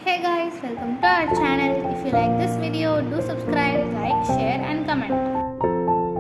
Hey guys, welcome to our channel. If you like this video, do subscribe, like, share and comment.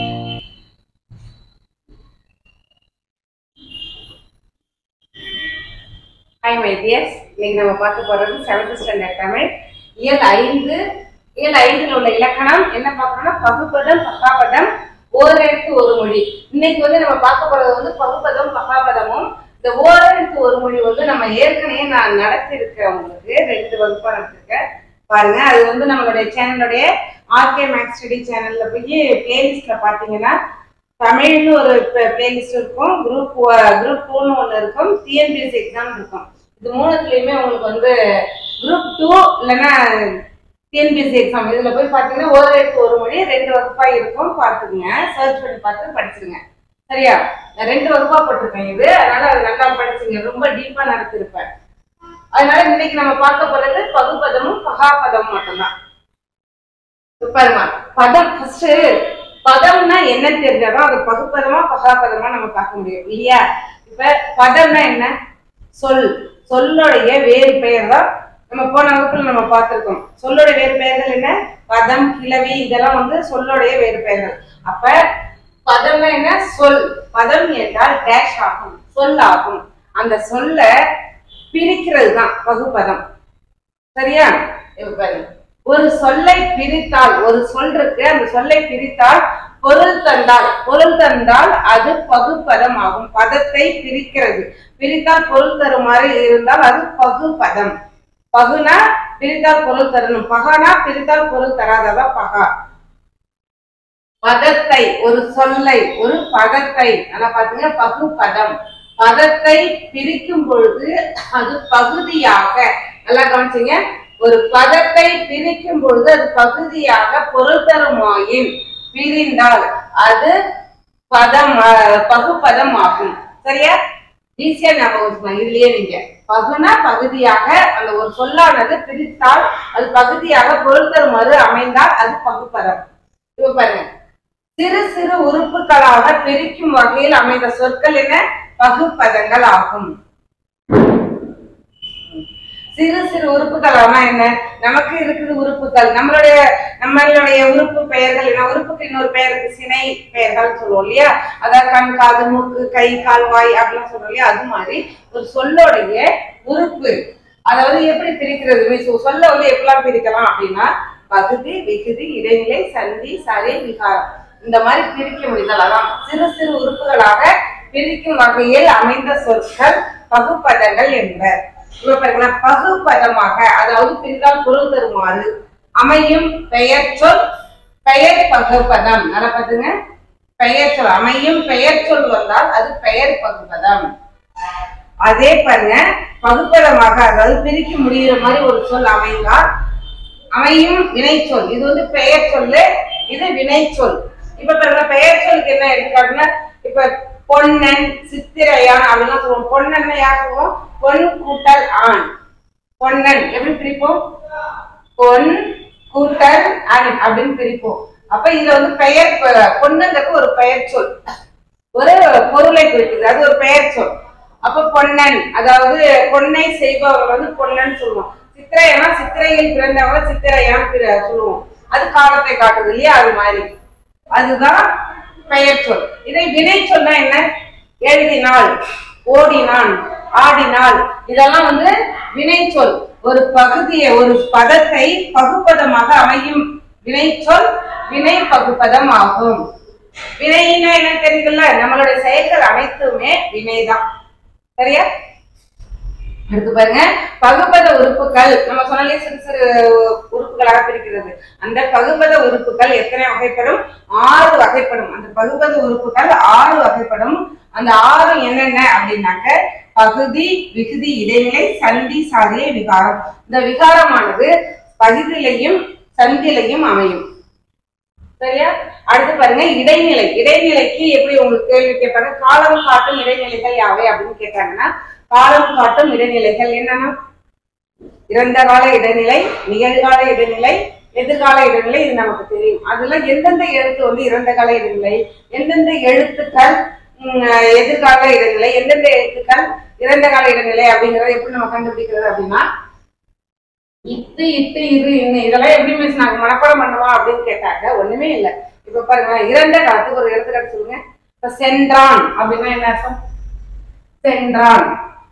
Hi my dears இன்னைக்கு நம்ம பார்க்க போறது seventh standard Tamil இயல் ஐந்து இயல் ஐந்தில் உள்ள இலக்கணம் என்ன பார்க்கறோம்னா பகுப்பதம் பகாபதம் ஓரெழுத்து ஒரு மொழி இன்னைக்கு வந்து நம்ம பார்க்க போறது வந்து பகுப்பதம் பகாபதமும் இந்த ஓரெழுத்து ஒரு மொழி வந்து நம்ம ஏற்கனவே நான் நடத்திருக்கேன் உங்களுக்கு ரெண்டு வகுப்பா நடத்திருக்கேன் பாருங்க அது வந்து நம்மளுடைய சேனலுடைய ஆர்கே மேக்ஸ் ஸ்டடி சேனல்ல போய் பிளேலிஸ்ட்ல பாத்தீங்கன்னா தமிழ்னு ஒரு பிளேலிஸ்ட் இருக்கும் குரூப் குரூப் டூன்னு ஒன்று இருக்கும் டிஎன்பிஎஸ்சி எக்ஸாம் இருக்கும் இது மூணுத்துலயுமே உங்களுக்கு வந்து குரூப் டூ இல்லைன்னா டிஎன்பிஎஸ்சி எக்ஸாம் இதுல போய் பார்த்தீங்கன்னா ஒரு எழுத்து ஒரு மொழி ரெண்டு வகுப்பா இருக்கும் பார்த்துக்குங்க சர்ச் பண்ணி பார்த்து படிச்சிருங்க சரியா நான் ரெண்டு வகுப்பா போட்டிருக்கேன் இது அதனால அது நல்லா படிச்சுங்க ரொம்ப டீப்பா நடத்திருப்பேன் அதனால இன்னைக்கு நம்ம பார்க்க போறது பகுபதமும் பகாபதமும் மட்டும்தான் இப்ப பாருங்க பதம் ஃபர்ஸ்ட் பதம்னா என்ன தெரிஞ்சாதான் அது பகுப்பதமா பகாபதமா நம்ம பார்க்க முடியும் இல்லையா இப்ப பதம்னா என்ன சொல் சொல்லுடைய வேறு பெயர் தான் நம்ம போன வகுப்புல நம்ம பார்த்திருக்கோம் சொல்லுடைய வேறு பெயர்கள் என்ன பதம் கிளவி இதெல்லாம் வந்து சொல்லுடைய வேறு பெயர்கள் அப்ப பதம்னா என்ன சொல் பதம் என்றால் டேஷ் ஆகும் சொல் ஆகும் அந்த சொல்ல பிரிக்கிறது தான் பகுப்பதம் சரியா இப்ப பாருங்க ஒரு சொல்லை பிரித்தால் ஒரு சொல் இருக்கு அந்த சொல்லை பிரித்தால் பொருள் தந்தால் பொருள் தந்தால் அது பகுப்பதம் ஆகும் பதத்தை பிரிக்கிறது பிரித்தால் பொருள் தருமாறு இருந்தால் அது பகுபதம் பகுனா பிரித்தால் பொருள் தரணும் பகானா பிரித்தால் பொருள் தராததா பகா பதத்தை ஒரு சொல்லை ஒரு பதத்தை நல்லா பாத்தீங்க பகுபதம் பதத்தை பிரிக்கும் பொழுது அது பகுதியாக நல்லா கவனிச்சீங்க ஒரு பதத்தை பிரிக்கும் பொழுது அது பகுதியாக பொருள் தருமாயின் பிரிந்தால் அது பதம் அஹ், பகுபதம் ஆகும் சரியா ஈஸியா ஞாபகம் வச்சுக்கலாம் இதுலயே நீங்க பகுனா பகுதியாக அந்த ஒரு சொல்லானது பிரித்தால் அது பகுதியாக பொருள் தருமாறு அமைந்தால் அது பகுப்பதம் இப்ப பாருங்க சிறு சிறு உறுப்புகளாக பிரிக்கும் வகையில் அமைந்த சொற்கள் என்ன பகுப்பதங்கள் ஆகும் சிறு சிறு உறுப்புகள்னா என்ன நமக்கு இருக்குது உறுப்புகள் நம்மளுடைய நம்மளுடைய உறுப்பு பெயர்கள் என்ன உறுப்புக்கு இன்னொரு பெயருக்கு சினை பெயர்கள் சொல்லுவோம் இல்லையா அதாவது கண் காது மூக்கு கை கால் வாய் அப்படிலாம் சொல்றோம் இல்லையா அது மாதிரி ஒரு சொல்லுடைய உறுப்பு அதாவது எப்படி பிரிக்கிறது மீன்ஸ் ஒரு சொல்ல வந்து எப்படிலாம் பிரிக்கலாம் அப்படின்னா பகுதி விகுதி இடைநிலை சந்தி சரி விகாரம் இந்த மாதிரி பிரிக்க முடியுதல் அதான் சிறு சிறு உறுப்புகளாக பிரிக்கும் வகையில் அமைந்த சொற்கள் பகுப்பதங்கள் என்பர் இப்ப பாருங்களா பகுப்பதமாக அதாவது பிரித்தால் பொருள் தருமாறு அமையும் பெயர் சொல் பெயர் பகுப்பதம் நல்லா பாத்துங்க பெயர் சொல் அமையும் பெயர் சொல் வந்தால் அது பெயர் பகுப்பதம் அதே பாருங்க பகுப்பதமாக அதாவது பிரிக்க முடிகிற மாதிரி ஒரு சொல் அமைந்தால் அமையும் வினைச்சொல் இது வந்து பெயர் சொல்லு இது வினைச்சொல் இப்ப பாருங்க பெயர் சொல்லுக்கு என்ன எடுத்துக்காட்டுன்னா இப்ப பொன்னன் சித்திரையான் அப்படிலாம் சொல்லுவோம் பொன்னன் யார் சொல்லுவோம் பொன் கூட்டல் ஆண் பொன்னன் எப்படி பிரிப்போம் பொன் கூட்டல் அன் அப்படின்னு பிரிப்போம் அப்ப இதுல வந்து பெயர் ப- பொண்ணுங்கிறது ஒரு பெயர் சொல் ஒரு பொருளை குறிக்குது அது ஒரு பெயர் சொல் அப்ப பொன்னன் அதாவது பொன்னை செய்பவர்கள் வந்து பொன்னன் சொல்லுவோம் சித்திரையனா சித்திரையில் பிறந்தவங்க சித்திரையான் பிற- சொல்லுவோம் அது காலத்தை காட்டுது இல்லையா அது மாதிரி அதுதான் பெயர் சொல் இதை வினை சொன்னா என்ன எழுதினாள் ஓடினான் ஆடினாள் இதெல்லாம் வந்து வினை சொல் ஒரு பகுதியை ஒரு பதத்தை பகுப்பதமாக அமையும் வினை சொல் வினை பகுப்பதம் ஆகும் வினைன்னா என்ன தெரியுதுல்ல நம்மளுடைய செயல்கள் அனைத்துமே வினைதான் சரியா அடுத்து பாருங்க பகுபத உறுப்புகள் நம்ம சொன்னாலே சிறு சிறு உறுப்புகளாக பிரிக்கிறது அந்த பகுபத உறுப்புகள் எத்தனை வகைப்படும் ஆறு வகைப்படும் அந்த பகுபத உறுப்புகள் ஆறு வகைப்படும் அந்த ஆறு என்னென்ன அப்படின்னாக்க பகுதி விகுதி இடைநிலை சந்தி சாதிய விகாரம் இந்த விகாரமானது பகுதியிலையும் சந்திலையும் அமையும் சரியா அடுத்து பாருங்க இடைநிலை இடைநிலைக்கு எப்படி உங்களுக்கு கேள்வி கேட்பாங்க காலம் காட்டும் இடைநிலைகள் யாவை அப்படின்னு கேட்டாங்கன்னா காலம் காட்டும் இடைநிலைகள் என்னன்னா இறந்த கால இடைநிலை நிகழ்கால இடைநிலை எதிர்கால இடைநிலை இது நமக்கு தெரியும் அதுல எந்தெந்த எழுத்து வந்து இறந்த கால இடைநிலை எந்தெந்த எழுத்துக்கள் உம், எதிர்கால இடைநிலை எந்தெந்த எழுத்துக்கள் இறந்த கால இடைநிலை அப்படிங்கறத எப்படி நம்ம கண்டுபிடிக்கிறது அப்படின்னா இத்து இட்டு இரு இன்னும் இதெல்லாம் எப்படி மிஸ் நாங்க மனப்பாடம் பண்ணுவா அப்படின்னு கேட்டாங்க ஒண்ணுமே இல்ல இப்ப பாருங்க இறந்த காலத்துக்கு ஒரு எடுத்துக்காட்டு சொல்லுங்க இப்ப சென்றான் அப்படின்னா என்ன அர்த்தம் சென்றான்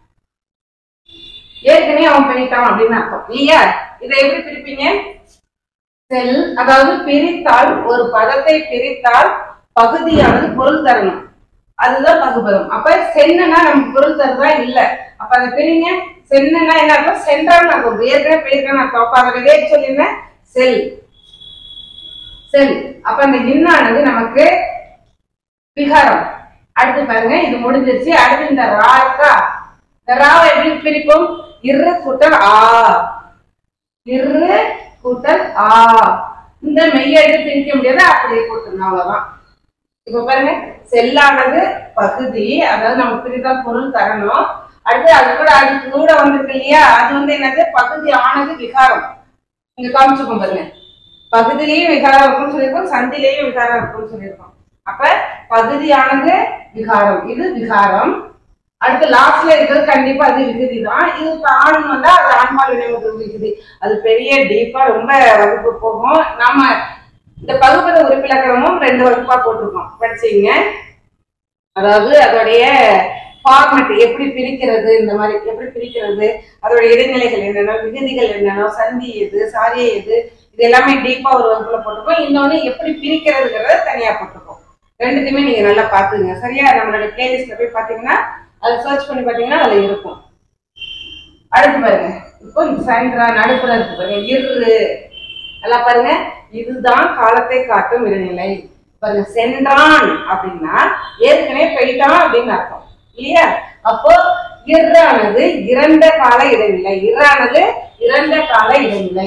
ஏற்கனவே அவன் போயிட்டான் அப்படின்னு அர்த்தம் இல்லையா இதை எப்படி பிரிப்பீங்க செல் அதாவது பிரித்தால் ஒரு பதத்தை பிரித்தால் பகுதியானது பொருள் தரணும் அதுதான் பகுபதம் அப்ப சென்னுனா நமக்கு பொருள் தருதா இல்ல அப்ப அதை பிரிங்க சென்னுனா என்ன அர்த்தம் சென்றான்னு அர்த்தம் ஏற்கனவே போயிருக்கேன்னு அர்த்தம் அப்ப அதை விவேக் சொல்லியிருந்தேன் செல் செல் அப்ப அந்த இன்னானது நமக்கு விகாரம் அடுத்து பாருங்க இது முடிஞ்சிருச்சு அடுத்து இந்த ரா இருக்கா இந்த ராவை எப்படி பிரிப்போம் இரு கூட்டல் ஆ இரு கூட்டல் ஆ இந்த மெய்யை எடுத்து பிரிக்க முடியாது அப்படியே போட்டுருங்க அவ்வளவுதான் இப்ப பாருங்க செல்லானது பகுதி அதாவது நமக்கு பிரித்தால் பொருள் தரணும் அடுத்து அது கூட அதுக்கு கூட வந்திருக்கு இல்லையா அது வந்து என்னது பகுதி ஆனது விகாரம் இங்க காமிச்சுக்கோம் பாருங்க பகுதியிலையும் விகாரம் இருக்கும்னு சொல்லியிருக்கோம் சந்திலையும் விகாரம் இருக்கும்னு சொல்லியிருக்கோம் அப்ப பகுதியானது விகாரம் இது விகாரம் அடுத்து லாஸ்ட்ல இருக்கிறது கண்டிப்பா அது விகுதி தான் இது இப்ப ஆண் வந்தா அது ஆண்பால் வினைமுதல் விகுதி அது பெரிய டீப்பா ரொம்ப வகுப்பு போகும் நாம இந்த பகுப்பத உறுப்பிலக்கணமும் ரெண்டு வகுப்பா போட்டிருக்கோம் படிச்சீங்க அதாவது அதோடைய ஃபார்மட் எப்படி பிரிக்கிறது இந்த மாதிரி எப்படி பிரிக்கிறது அதோட இடைநிலைகள் என்னென்ன விகுதிகள் என்னென்ன சந்தி எது சாரிய எது இது எல்லாமே டீப்பா ஒரு வகுப்புல போட்டிருக்கோம் இன்னொன்னு எப்படி பிரிக்கிறதுங்கிறத தனியா போட்டிருக்கோம் ரெண்டுத்தையுமே நீங்க நல்லா பாத்துங்க சரியா நம்மளோட பிளேலிஸ்ட்ல போய் பாத்தீங்கன்னா அதை சர்ச் பண்ணி பாத்தீங்கன்னா அதுல இருக்கும் அடுத்து பாருங்க இப்போ இந்த சாயந்தரா நடுப்புற இருக்கு பாருங்க இரு நல்லா பாருங்க இதுதான் காலத்தை காட்டும் இடைநிலை பாருங்க சென்றான் அப்படின்னா ஏற்கனவே போயிட்டான் அப்படின்னு அர்த்தம் இல்லையா அப்போ இறானது இறந்த கால இடைநிலை இறானது இறந்த கால இடைநிலை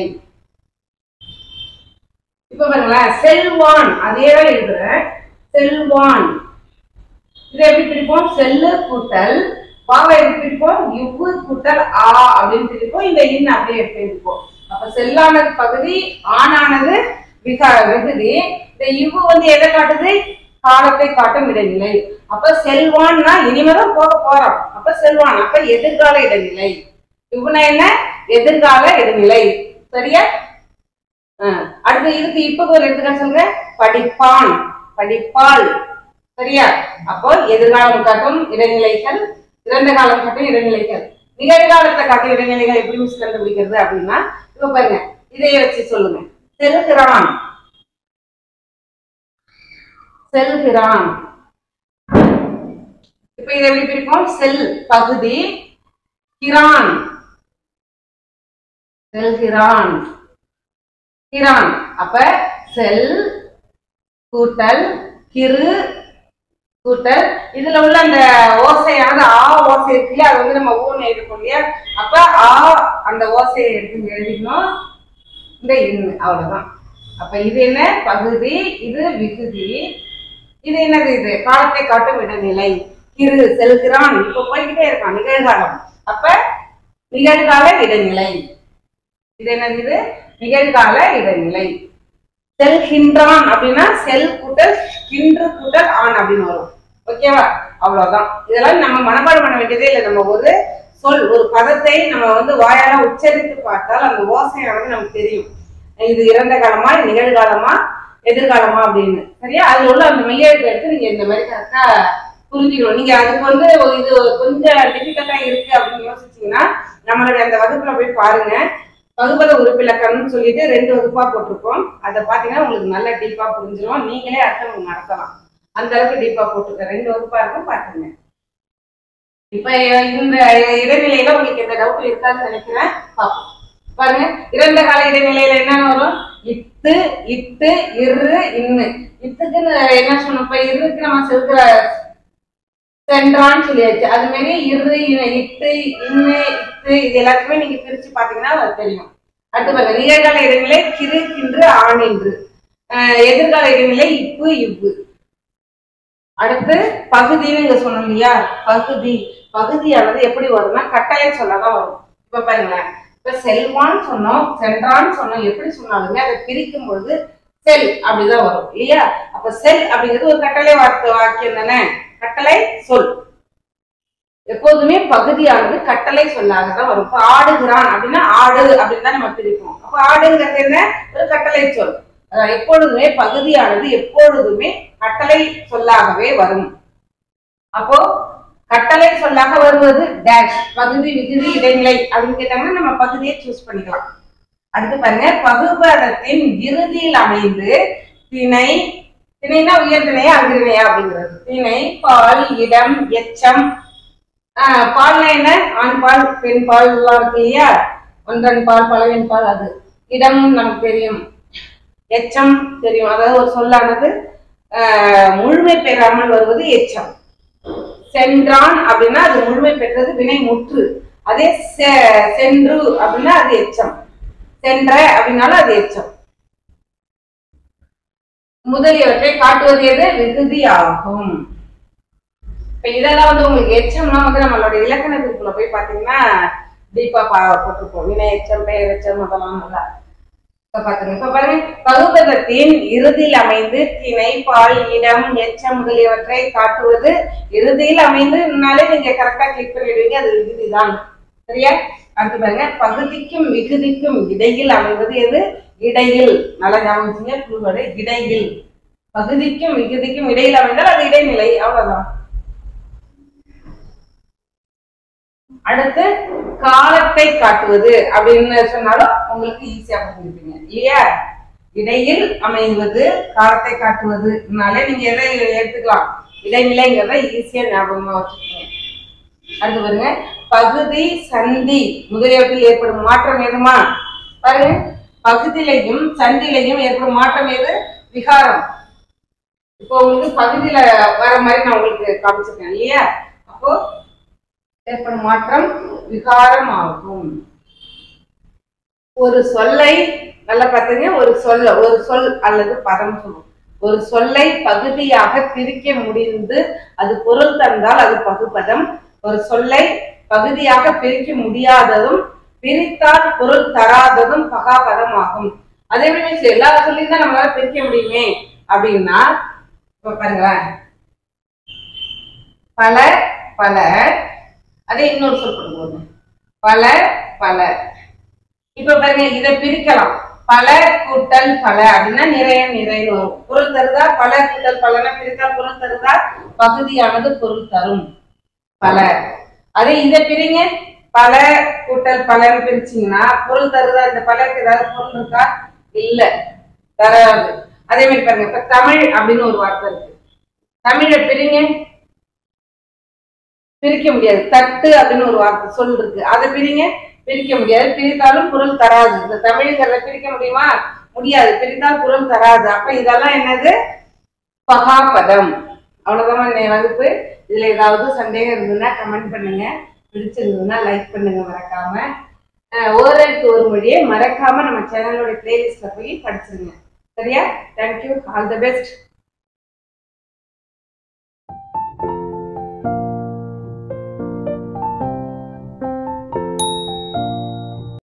இப்ப பாருங்களேன் செல்வான் அதே தான் எழுதுறேன் செல்வான் இதை எப்படி பிரிப்போம் செல்லு கூட்டல் வாவை எப்படி பிரிப்போம் இவ்வு கூட்டல் ஆ அப்படின்னு பிரிப்போம் இந்த இன் அப்படியே எடுத்து எழுதிப்போம் அப்ப செல்லானது பகுதி ஆணானது விகார விகுதி இந்த இவ்வு வந்து எதை காட்டுது காலத்தை காட்டும் இடைநிலை அப்ப செல்வான்னா இனிமேதான் போக போறோம் அப்ப செல்வான் அப்ப எதிர்கால இடைநிலை இவ்வுனா என்ன எதிர்கால இடைநிலை சரியா ஆஹ் அடுத்து இதுக்கு இப்ப ஒரு எடுத்துக்காட்டு சொல்லுங்க படிப்பான் படிப்பாள் சரியா அப்போ எதிர்காலம் காட்டும் இடைநிலைகள் இறந்த காலம் காட்டும் இடைநிலைகள் நிகழ்காலத்தை காட்டும் இடைநிலைகள் எப்படி மிஸ் கண்டுபிடிக்கிறது அப்படின்னா இப்ப பாருங்க இதைய வச்சு சொல்லுங்க செல்கிறான் செல்கிறான் இப்ப இதை எப்படி பிரிப்போம் செல் பகுதி கிரான் செல்கிறான் கிரான் அப்ப செல் கூட்டல் கிரு கூட்டல் இதுல உள்ள அந்த ஓசையானது ஆ ஓசை இருக்கு இல்லையா அது வந்து நம்ம ஊன்னு எழுதிருக்கோம் இல்லையா அப்ப ஆ அந்த ஓசையை எடுத்து எழுதிக்கணும் இந்த இன்னு அவ்வளவுதான் அப்ப இது என்ன பகுதி இது விகுதி இது என்னது இது காலத்தை காட்டும் இடைநிலை கிரு செல்கிறான் இப்ப போய்கிட்டே இருக்கான் நிகழ்காலம் அப்ப நிகழ்கால இடைநிலை இது என்னது இது நிகழ்கால இடைநிலை செல்கின்றான் அப்படின்னா செல் கூட்டல் கின்று கூட்டல் ஆண் அப்படின்னு வரும் ஓகேவா அவ்வளவுதான் இதெல்லாம் நம்ம மனப்பாடம் பண்ண வேண்டியதே இல்லை நம்ம ஒரு சொல் ஒரு பதத்தை நம்ம வந்து வாயால உச்சரித்து பார்த்தால் அந்த ஓசையானது நமக்கு தெரியும் இது இறந்த காலமா நிகழ்காலமா எதிர்காலமா அப்படின்னு சரியா அதுல உள்ள அந்த மெய்யெழுத்து எடுத்து நீங்க இந்த மாதிரி கரெக்டா புரிஞ்சுக்கணும் நீங்க அதுக்கு வந்து ஒரு இது கொஞ்சம் டிஃபிகல்ட்டா இருக்கு அப்படின்னு யோசிச்சீங்கன்னா நம்மளுடைய அந்த வகுப்புல போய் பாருங்க வகுப்பத உறுப்பிலக்கணம்னு சொல்லிட்டு ரெண்டு வகுப்பா போட்டிருக்கோம் அதை பாத்தீங்கன்னா உங்களுக்கு நல்ல டீப்பா புரிஞ்சிடும் நீங்களே அடுத்தவங்க நடத்தலாம் அந்த அளவுக்கு டீப்பா போட்டிருக்கேன் ரெண்டு வகுப்பா இருக்கும் பாத்துங்க இப்ப இந்த இடைநிலையில உங்களுக்கு எந்த டவுட் இருக்காதுன்னு நினைக்கிறேன் பார்ப்போம் பாருங்க இறந்த கால இடைநிலையில என்னன்னு வரும் இத்து இட்டு இரு இன்னு இத்துக்குன்னு என்ன சொன்னோம் இப்ப இருக்கு நம்ம செலுத்துற சென்றான்னு சொல்லியாச்சு அது மாதிரி இரு இன, இட்டு இன்னு இத்து இது எல்லாத்தையுமே நீங்க பிரிச்சு பாத்தீங்கன்னா அது தெரியும் அடுத்து பாருங்க நிகழ்கால இடைநிலை கிரு கின்று ஆணின்று அஹ் எதிர்கால இடைநிலை இப்பு இவ்வு அடுத்து பகுதின்னு இங்க சொன்னோம் இல்லையா பகுதி பகுதியானது எப்படி வரும்னா கட்டாயம் சொல்லதான் வரும் இப்ப பாருங்களேன் இப்ப செல்வான்னு சொன்னோம் சென்றான்னு சொன்னோம் எப்படி சொன்னாலுமே அதை பிரிக்கும் பொழுது செல் அப்படிதான் வரும் இல்லையா அப்ப செல் அப்படிங்கிறது ஒரு கட்டளை வார்த்தை வாக்கியம் தானே கட்டளை சொல் எப்போதுமே பகுதியானது கட்டளை சொல்லாக தான் வரும் இப்ப ஆடுகிறான் அப்படின்னா ஆடு அப்படின்னு தான் நம்ம பிரிப்போம் அப்ப ஆடுங்கிறது என்ன ஒரு கட்டளை சொல் அதான் எப்பொழுதுமே பகுதியானது எப்பொழுதுமே கட்டளை சொல்லாகவே வரும் அப்போ கட்டளை சொல்லாக வருவது டேஷ் பகுதி விகுதி இடைநிலை அப்படின்னு கேட்டாங்கன்னா நம்ம பகுதியை சூஸ் பண்ணிக்கலாம் அடுத்து பாருங்க பகுபதத்தின் இறுதியில் அமைந்து திணை திணைனா உயர்திணையா அங்கிருணையா அப்படிங்கிறது திணை பால் இடம் எச்சம் ஆஹ் பால்னா என்ன ஆண் பால் பெண் பால் எல்லாம் இருக்கு இல்லையா ஒன்றன் பால் பலவின் பால் அது இடம் நமக்கு தெரியும் எச்சம் தெரியும் அதாவது ஒரு சொல்லானது ஆஹ் முழுமை பெறாமல் வருவது எச்சம் சென்றான் அப்படின்னா அது முழுமை பெற்றது வினை முற்று அதே செ- சென்று அப்படின்னா அது எச்சம் சென்ற அப்படின்னாலும் அது எச்சம் முதலியவற்றை காட்டுவது எது விகுதி ஆகும் இப்ப இதெல்லாம் வந்து உங்களுக்கு எச்சம்லாம் வந்து நம்மளோட இலக்கண குறிப்புல போய் பாத்தீங்கன்னா டீப்பா பா போட்டிருப்போம் வினை எச்சம் பெயர் எச்சம் அதெல்லாம் நல்லா இப்ப பாத்துங்க இப்ப பாருங்க பகுபதத்தின் இறுதியில் அமைந்து திணை பால் இடம் எச்சம் முதலியவற்றை காட்டுவது இறுதியில் அமைந்துனாலே நீங்க கரெக்டா கிளிக் பண்ணிடுவீங்க அது விகுதி தான் சரியா அடுத்து பாருங்க பகுதிக்கும் விகுதிக்கும் இடையில் அமைவது எது இடையில் நல்லா ஞாபகம் வச்சுங்க குழுவோட இடையில் பகுதிக்கும் விகுதிக்கும் இடையில் அமைந்தால் அது இடைநிலை அவ்வளவுதான் அடுத்து காலத்தை காட்டுவது அப்படின்னு சொன்னாலும் உங்களுக்கு ஈஸியா புரிஞ்சுப்பீங்க இல்லையா இடையில் அமைவது காலத்தை காட்டுவதுனாலே நீங்க எதை எடுத்துக்கலாம் இடைநிலைங்கிறத ஈஸியா ஞாபகமா வச்சுக்கோங்க அடுத்து பாருங்க பகுதி சந்தி முதலியவற்றில் ஏற்படும் மாற்றம் எதுமா பாருங்க பகுதியிலையும் சந்திலையும் ஏற்படும் மாற்றம் எது விகாரம் இப்போ உங்களுக்கு பகுதியில வர மாதிரி நான் உங்களுக்கு காமிச்சிருக்கேன் இல்லையா அப்போ ஏற்படும் மாற்றம் விகாரம் ஆகும் ஒரு சொல்லை நல்லா பார்த்தீங்க ஒரு சொல்ல ஒரு சொல் அல்லது பதம் சொல்லும் ஒரு சொல்லை பகுதியாக பிரிக்க முடிந்து அது பொருள் தந்தால் அது பகுபதம் ஒரு சொல்லை பகுதியாக பிரிக்க முடியாததும் பிரித்தால் பொருள் தராததும் பகாபதம் ஆகும் அதே மாதிரி எல்லா சொல்லையும் தான் நம்மளால பிரிக்க முடியுமே அப்படின்னா இப்ப பாருங்களேன் பல பல அதே இன்னொரு சொல் கொடுங்க பல பல இப்ப பாருங்க இதை பிரிக்கலாம் பல கூட்டல் பல அப்படின்னா நிறைய நிறைய வரும் பொருள் தருதா பல கூட்டல் பலனா பிரித்தால் பொருள் தருதா பகுதியானது பொருள் தரும் பல அதே இதை பிரிங்க பல கூட்டல் பலன்னு பிரிச்சீங்கன்னா பொருள் தருதா இந்த பலருக்கு ஏதாவது பொருள் இருக்கா இல்ல தராது அதே மாதிரி பாருங்க இப்ப தமிழ் அப்படின்னு ஒரு வார்த்தை இருக்கு தமிழை பிரிங்க பிரிக்க முடியாது தட்டு அப்படின்னு ஒரு வார்த்தை சொல் இருக்கு அதை பிரிங்க பிரிக்க முடியாது பிரித்தாலும் பொருள் தராது இந்த தமிழ்ங்கிறத பிரிக்க முடியுமா முடியாது பிரித்தால் பொருள் தராது அப்ப இதெல்லாம் என்னது பகாபதம் அவ்வளவுதான் இன்னைய வகுப்பு இதுல ஏதாவது சந்தேகம் இருந்ததுன்னா கமெண்ட் பண்ணுங்க பிடிச்சிருந்ததுன்னா லைக் பண்ணுங்க மறக்காம அஹ் ஓரெழுத்து ஒரு மொழியை மறக்காம நம்ம சேனலோட பிளேலிஸ்ட்ல போய் படிச்சிருங்க சரியா தேங்க்யூ ஆல் தி பெஸ்ட்